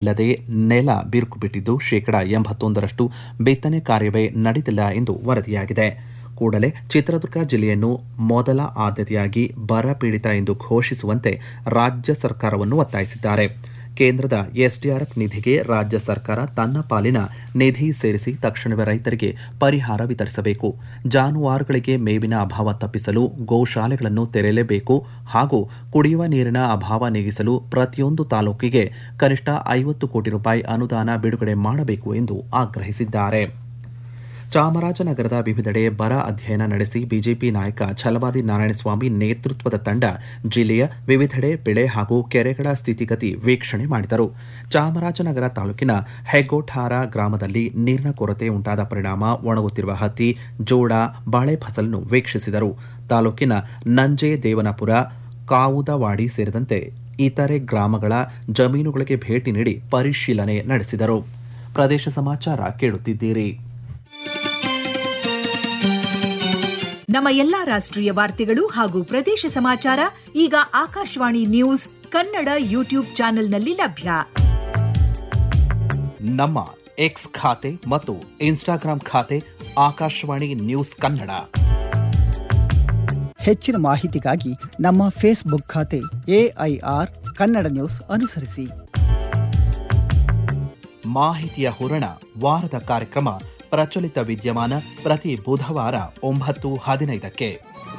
ಇಲ್ಲದೆ ನೆಲ ಬಿರುಕು ಬಿಟ್ಟಿದ್ದು ಶೇಕಡಾ ಎಂಬತ್ತೊಂದರಷ್ಟು ಬಿತ್ತನೆ ಕಾರ್ಯವೇ ನಡೆದಿಲ್ಲ ಎಂದು ವರದಿಯಾಗಿದೆ ಕೂಡಲೇ ಚಿತ್ರದುರ್ಗ ಜಿಲ್ಲೆಯನ್ನು ಮೊದಲ ಆದ್ಯತೆಯಾಗಿ ಬರ ಪೀಡಿತ ಎಂದು ಘೋಷಿಸುವಂತೆ ರಾಜ್ಯ ಸರ್ಕಾರವನ್ನು ಒತ್ತಾಯಿಸಿದ್ದಾರೆ ಕೇಂದ್ರದ ಎಸ್ಡಿಆರ್ಎಫ್ ನಿಧಿಗೆ ರಾಜ್ಯ ಸರ್ಕಾರ ತನ್ನ ಪಾಲಿನ ನಿಧಿ ಸೇರಿಸಿ ತಕ್ಷಣವೇ ರೈತರಿಗೆ ಪರಿಹಾರ ವಿತರಿಸಬೇಕು ಜಾನುವಾರುಗಳಿಗೆ ಮೇವಿನ ಅಭಾವ ತಪ್ಪಿಸಲು ಗೋಶಾಲೆಗಳನ್ನು ತೆರೆಯಲೇಬೇಕು ಹಾಗೂ ಕುಡಿಯುವ ನೀರಿನ ಅಭಾವ ನೀಗಿಸಲು ಪ್ರತಿಯೊಂದು ತಾಲೂಕಿಗೆ ಕನಿಷ್ಠ ಐವತ್ತು ಕೋಟಿ ರೂಪಾಯಿ ಅನುದಾನ ಬಿಡುಗಡೆ ಮಾಡಬೇಕು ಎಂದು ಆಗ್ರಹಿಸಿದ್ದಾರೆ ಚಾಮರಾಜನಗರದ ವಿವಿಧೆಡೆ ಬರ ಅಧ್ಯಯನ ನಡೆಸಿ ಬಿಜೆಪಿ ನಾಯಕ ಛಲವಾದಿ ನಾರಾಯಣಸ್ವಾಮಿ ನೇತೃತ್ವದ ತಂಡ ಜಿಲ್ಲೆಯ ವಿವಿಧೆಡೆ ಬೆಳೆ ಹಾಗೂ ಕೆರೆಗಳ ಸ್ಥಿತಿಗತಿ ವೀಕ್ಷಣೆ ಮಾಡಿದರು ಚಾಮರಾಜನಗರ ತಾಲೂಕಿನ ಹೆಗ್ಗೋಠಾರ ಗ್ರಾಮದಲ್ಲಿ ನೀರಿನ ಕೊರತೆ ಉಂಟಾದ ಪರಿಣಾಮ ಒಣಗುತ್ತಿರುವ ಹತ್ತಿ ಜೋಳ ಬಾಳೆ ಫಸಲನ್ನು ವೀಕ್ಷಿಸಿದರು ತಾಲೂಕಿನ ನಂಜೆ ದೇವನಪುರ ಕಾವುದವಾಡಿ ಸೇರಿದಂತೆ ಇತರೆ ಗ್ರಾಮಗಳ ಜಮೀನುಗಳಿಗೆ ಭೇಟಿ ನೀಡಿ ಪರಿಶೀಲನೆ ನಡೆಸಿದರು ಪ್ರದೇಶ ಸಮಾಚಾರ ಕೇಳುತ್ತಿದ್ದೀರಿ ನಮ್ಮ ಎಲ್ಲಾ ರಾಷ್ಟ್ರೀಯ ವಾರ್ತೆಗಳು ಹಾಗೂ ಪ್ರದೇಶ ಸಮಾಚಾರ ಈಗ ಆಕಾಶವಾಣಿ ನ್ಯೂಸ್ ಕನ್ನಡ ಯೂಟ್ಯೂಬ್ ಚಾನೆಲ್ನಲ್ಲಿ ಲಭ್ಯ ನಮ್ಮ ಎಕ್ಸ್ ಖಾತೆ ಮತ್ತು ಇನ್ಸ್ಟಾಗ್ರಾಂ ಖಾತೆ ಆಕಾಶವಾಣಿ ನ್ಯೂಸ್ ಕನ್ನಡ ಹೆಚ್ಚಿನ ಮಾಹಿತಿಗಾಗಿ ನಮ್ಮ ಫೇಸ್ಬುಕ್ ಖಾತೆ ಎಐಆರ್ ಕನ್ನಡ ನ್ಯೂಸ್ ಅನುಸರಿಸಿ ಮಾಹಿತಿಯ ಹೂರಣ ವಾರದ ಕಾರ್ಯಕ್ರಮ ಪ್ರಚಲಿತ ವಿದ್ಯಮಾನ ಪ್ರತಿ ಬುಧವಾರ ಒಂಬತ್ತು ಹದಿನೈದಕ್ಕೆ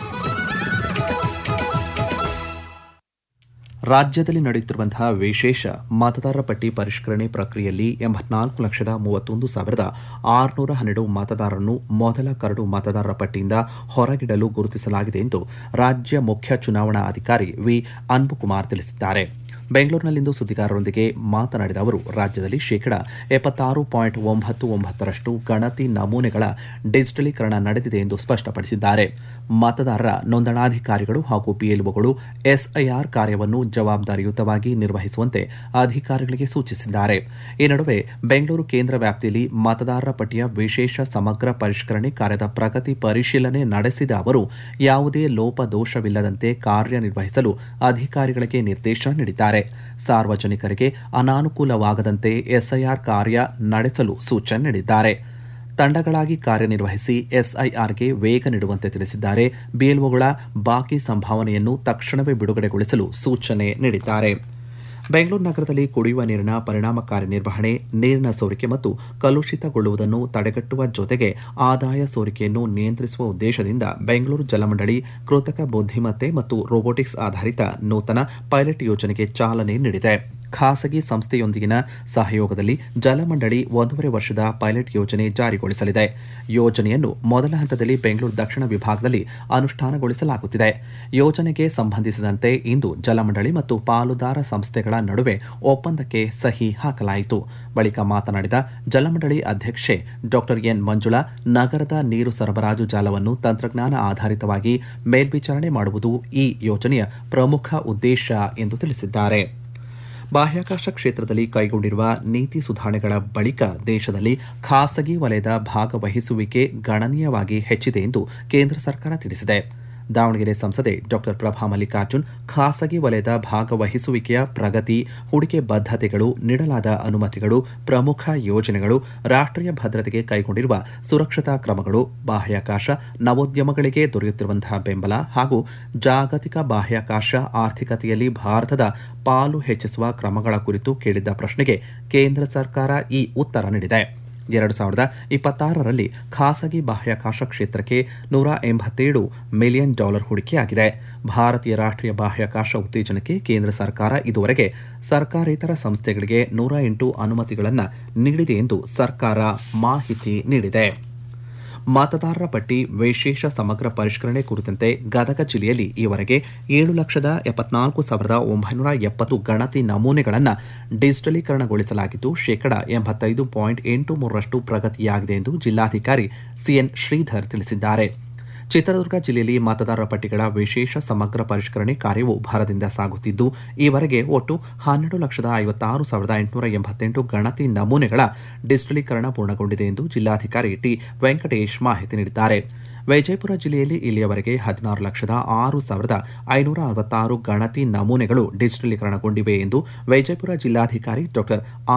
ರಾಜ್ಯದಲ್ಲಿ ನಡೆಯುತ್ತಿರುವಂತಹ ವಿಶೇಷ ಮತದಾರರ ಪಟ್ಟಿ ಪರಿಷ್ಕರಣೆ ಪ್ರಕ್ರಿಯೆಯಲ್ಲಿ ಎಂಬತ್ನಾಲ್ಕು ಲಕ್ಷದ ಮೂವತ್ತೊಂದು ಸಾವಿರದ ಆರುನೂರ ಹನ್ನೆರಡು ಮತದಾರರನ್ನು ಮೊದಲ ಕರಡು ಮತದಾರರ ಪಟ್ಟಿಯಿಂದ ಹೊರಗಿಡಲು ಗುರುತಿಸಲಾಗಿದೆ ಎಂದು ರಾಜ್ಯ ಮುಖ್ಯ ಚುನಾವಣಾ ಅಧಿಕಾರಿ ವಿ ಅನ್ಬುಕುಮಾರ್ ತಿಳಿಸಿದ್ದಾರೆ ಬೆಂಗಳೂರಿನಲ್ಲಿಂದು ಸುದ್ದಿಗಾರರೊಂದಿಗೆ ಮಾತನಾಡಿದ ಅವರು ರಾಜ್ಯದಲ್ಲಿ ಶೇಕಡ ಎಪ್ಪತ್ತಾರು ಪಾಯಿಂಟ್ ಒಂಬತ್ತು ಒಂಬತ್ತರಷ್ಟು ಗಣತಿ ನಮೂನೆಗಳ ಡಿಜಿಟಲೀಕರಣ ನಡೆದಿದೆ ಎಂದು ಸ್ಪಷ್ಟಪಡಿಸಿದ್ದಾರೆ ಮತದಾರರ ನೋಂದಣಾಧಿಕಾರಿಗಳು ಹಾಗೂ ಪಿಎಲ್ಒಗಳು ಎಸ್ಐಆರ್ ಕಾರ್ಯವನ್ನು ಜವಾಬ್ದಾರಿಯುತವಾಗಿ ನಿರ್ವಹಿಸುವಂತೆ ಅಧಿಕಾರಿಗಳಿಗೆ ಸೂಚಿಸಿದ್ದಾರೆ ಈ ನಡುವೆ ಬೆಂಗಳೂರು ಕೇಂದ್ರ ವ್ಯಾಪ್ತಿಯಲ್ಲಿ ಮತದಾರರ ಪಟ್ಟಿಯ ವಿಶೇಷ ಸಮಗ್ರ ಪರಿಷ್ಕರಣೆ ಕಾರ್ಯದ ಪ್ರಗತಿ ಪರಿಶೀಲನೆ ನಡೆಸಿದ ಅವರು ಯಾವುದೇ ಲೋಪದೋಷವಿಲ್ಲದಂತೆ ಕಾರ್ಯನಿರ್ವಹಿಸಲು ಅಧಿಕಾರಿಗಳಿಗೆ ನಿರ್ದೇಶನ ನೀಡಿದ್ದಾರೆ ಸಾರ್ವಜನಿಕರಿಗೆ ಅನಾನುಕೂಲವಾಗದಂತೆ ಎಸ್ಐಆರ್ ಕಾರ್ಯ ನಡೆಸಲು ಸೂಚನೆ ನೀಡಿದ್ದಾರೆ ತಂಡಗಳಾಗಿ ಕಾರ್ಯನಿರ್ವಹಿಸಿ ಎಸ್ಐಆರ್ಗೆ ವೇಗ ನೀಡುವಂತೆ ತಿಳಿಸಿದ್ದಾರೆ ಬಿಎಲ್ಒಗಳ ಬಾಕಿ ಸಂಭಾವನೆಯನ್ನು ತಕ್ಷಣವೇ ಬಿಡುಗಡೆಗೊಳಿಸಲು ಸೂಚನೆ ನೀಡಿದ್ದಾರೆ ಬೆಂಗಳೂರು ನಗರದಲ್ಲಿ ಕುಡಿಯುವ ನೀರಿನ ಪರಿಣಾಮಕಾರಿ ನಿರ್ವಹಣೆ ನೀರಿನ ಸೋರಿಕೆ ಮತ್ತು ಕಲುಷಿತಗೊಳ್ಳುವುದನ್ನು ತಡೆಗಟ್ಟುವ ಜೊತೆಗೆ ಆದಾಯ ಸೋರಿಕೆಯನ್ನು ನಿಯಂತ್ರಿಸುವ ಉದ್ದೇಶದಿಂದ ಬೆಂಗಳೂರು ಜಲಮಂಡಳಿ ಕೃತಕ ಬುದ್ಧಿಮತ್ತೆ ಮತ್ತು ರೋಬೋಟಿಕ್ಸ್ ಆಧಾರಿತ ನೂತನ ಪೈಲಟ್ ಯೋಜನೆಗೆ ಚಾಲನೆ ನೀಡಿದೆ ಖಾಸಗಿ ಸಂಸ್ಥೆಯೊಂದಿಗಿನ ಸಹಯೋಗದಲ್ಲಿ ಜಲಮಂಡಳಿ ಒಂದೂವರೆ ವರ್ಷದ ಪೈಲಟ್ ಯೋಜನೆ ಜಾರಿಗೊಳಿಸಲಿದೆ ಯೋಜನೆಯನ್ನು ಮೊದಲ ಹಂತದಲ್ಲಿ ಬೆಂಗಳೂರು ದಕ್ಷಿಣ ವಿಭಾಗದಲ್ಲಿ ಅನುಷ್ಠಾನಗೊಳಿಸಲಾಗುತ್ತಿದೆ ಯೋಜನೆಗೆ ಸಂಬಂಧಿಸಿದಂತೆ ಇಂದು ಜಲಮಂಡಳಿ ಮತ್ತು ಪಾಲುದಾರ ಸಂಸ್ಥೆಗಳ ನಡುವೆ ಒಪ್ಪಂದಕ್ಕೆ ಸಹಿ ಹಾಕಲಾಯಿತು ಬಳಿಕ ಮಾತನಾಡಿದ ಜಲಮಂಡಳಿ ಅಧ್ಯಕ್ಷೆ ಡಾಕ್ಟರ್ ಎನ್ ಮಂಜುಳಾ ನಗರದ ನೀರು ಸರಬರಾಜು ಜಾಲವನ್ನು ತಂತ್ರಜ್ಞಾನ ಆಧಾರಿತವಾಗಿ ಮೇಲ್ವಿಚಾರಣೆ ಮಾಡುವುದು ಈ ಯೋಜನೆಯ ಪ್ರಮುಖ ಉದ್ದೇಶ ಎಂದು ತಿಳಿಸಿದ್ದಾರೆ ಬಾಹ್ಯಾಕಾಶ ಕ್ಷೇತ್ರದಲ್ಲಿ ಕೈಗೊಂಡಿರುವ ನೀತಿ ಸುಧಾರಣೆಗಳ ಬಳಿಕ ದೇಶದಲ್ಲಿ ಖಾಸಗಿ ವಲಯದ ಭಾಗವಹಿಸುವಿಕೆ ಗಣನೀಯವಾಗಿ ಹೆಚ್ಚಿದೆ ಎಂದು ಕೇಂದ್ರ ಸರ್ಕಾರ ತಿಳಿಸಿದೆ ದಾವಣಗೆರೆ ಸಂಸದೆ ಡಾಕ್ಟರ್ ಪ್ರಭಾ ಮಲ್ಲಿಕಾರ್ಜುನ್ ಖಾಸಗಿ ವಲಯದ ಭಾಗವಹಿಸುವಿಕೆಯ ಪ್ರಗತಿ ಹೂಡಿಕೆ ಬದ್ಧತೆಗಳು ನೀಡಲಾದ ಅನುಮತಿಗಳು ಪ್ರಮುಖ ಯೋಜನೆಗಳು ರಾಷ್ಟ್ರೀಯ ಭದ್ರತೆಗೆ ಕೈಗೊಂಡಿರುವ ಸುರಕ್ಷತಾ ಕ್ರಮಗಳು ಬಾಹ್ಯಾಕಾಶ ನವೋದ್ಯಮಗಳಿಗೆ ದೊರೆಯುತ್ತಿರುವಂತಹ ಬೆಂಬಲ ಹಾಗೂ ಜಾಗತಿಕ ಬಾಹ್ಯಾಕಾಶ ಆರ್ಥಿಕತೆಯಲ್ಲಿ ಭಾರತದ ಪಾಲು ಹೆಚ್ಚಿಸುವ ಕ್ರಮಗಳ ಕುರಿತು ಕೇಳಿದ್ದ ಪ್ರಶ್ನೆಗೆ ಕೇಂದ್ರ ಸರ್ಕಾರ ಈ ಉತ್ತರ ನೀಡಿದೆ ಎರಡು ಸಾವಿರದ ಇಪ್ಪತ್ತಾರರಲ್ಲಿ ಖಾಸಗಿ ಬಾಹ್ಯಾಕಾಶ ಕ್ಷೇತ್ರಕ್ಕೆ ನೂರ ಎಂಬತ್ತೇಳು ಮಿಲಿಯನ್ ಡಾಲರ್ ಹೂಡಿಕೆಯಾಗಿದೆ ಭಾರತೀಯ ರಾಷ್ಟ್ರೀಯ ಬಾಹ್ಯಾಕಾಶ ಉತ್ತೇಜನಕ್ಕೆ ಕೇಂದ್ರ ಸರ್ಕಾರ ಇದುವರೆಗೆ ಸರ್ಕಾರೇತರ ಸಂಸ್ಥೆಗಳಿಗೆ ನೂರ ಎಂಟು ಅನುಮತಿಗಳನ್ನು ನೀಡಿದೆ ಎಂದು ಸರ್ಕಾರ ಮಾಹಿತಿ ನೀಡಿದೆ ಮತದಾರರ ಪಟ್ಟಿ ವಿಶೇಷ ಸಮಗ್ರ ಪರಿಷ್ಕರಣೆ ಕುರಿತಂತೆ ಗದಗ ಜಿಲ್ಲೆಯಲ್ಲಿ ಈವರೆಗೆ ಏಳು ಲಕ್ಷದ ಎಪ್ಪತ್ನಾಲ್ಕು ಸಾವಿರದ ಒಂಬೈನೂರ ಎಪ್ಪತ್ತು ಗಣತಿ ನಮೂನೆಗಳನ್ನು ಡಿಜಿಟಲೀಕರಣಗೊಳಿಸಲಾಗಿದ್ದು ಶೇಕಡ ಎಂಬತ್ತೈದು ಪಾಯಿಂಟ್ ಎಂಟು ಮೂರರಷ್ಟು ಪ್ರಗತಿಯಾಗಿದೆ ಎಂದು ಜಿಲ್ಲಾಧಿಕಾರಿ ಸಿಎನ್ ಶ್ರೀಧರ್ ತಿಳಿಸಿದ್ದಾರೆ ಚಿತ್ರದುರ್ಗ ಜಿಲ್ಲೆಯಲ್ಲಿ ಮತದಾರರ ಪಟ್ಟಿಗಳ ವಿಶೇಷ ಸಮಗ್ರ ಪರಿಷ್ಕರಣೆ ಕಾರ್ಯವು ಭರದಿಂದ ಸಾಗುತ್ತಿದ್ದು ಈವರೆಗೆ ಒಟ್ಟು ಹನ್ನೆರಡು ಲಕ್ಷದ ಐವತ್ತಾರು ಸಾವಿರದ ಎಂಟುನೂರ ಎಂಬತ್ತೆಂಟು ಗಣತಿ ನಮೂನೆಗಳ ಡಿಜಿಟಲೀಕರಣ ಪೂರ್ಣಗೊಂಡಿದೆ ಎಂದು ಜಿಲ್ಲಾಧಿಕಾರಿ ಟಿ ವೆಂಕಟೇಶ್ ಮಾಹಿತಿ ನೀಡಿದ್ದಾರೆ ವಿಜಯಪುರ ಜಿಲ್ಲೆಯಲ್ಲಿ ಇಲ್ಲಿಯವರೆಗೆ ಹದಿನಾರು ಲಕ್ಷದ ಆರು ಸಾವಿರದ ಐನೂರ ಅರವತ್ತಾರು ಗಣತಿ ನಮೂನೆಗಳು ಡಿಜಿಟಲೀಕರಣಗೊಂಡಿವೆ ಎಂದು ವಿಜಯಪುರ ಜಿಲ್ಲಾಧಿಕಾರಿ ಡಾಕ್ಟರ್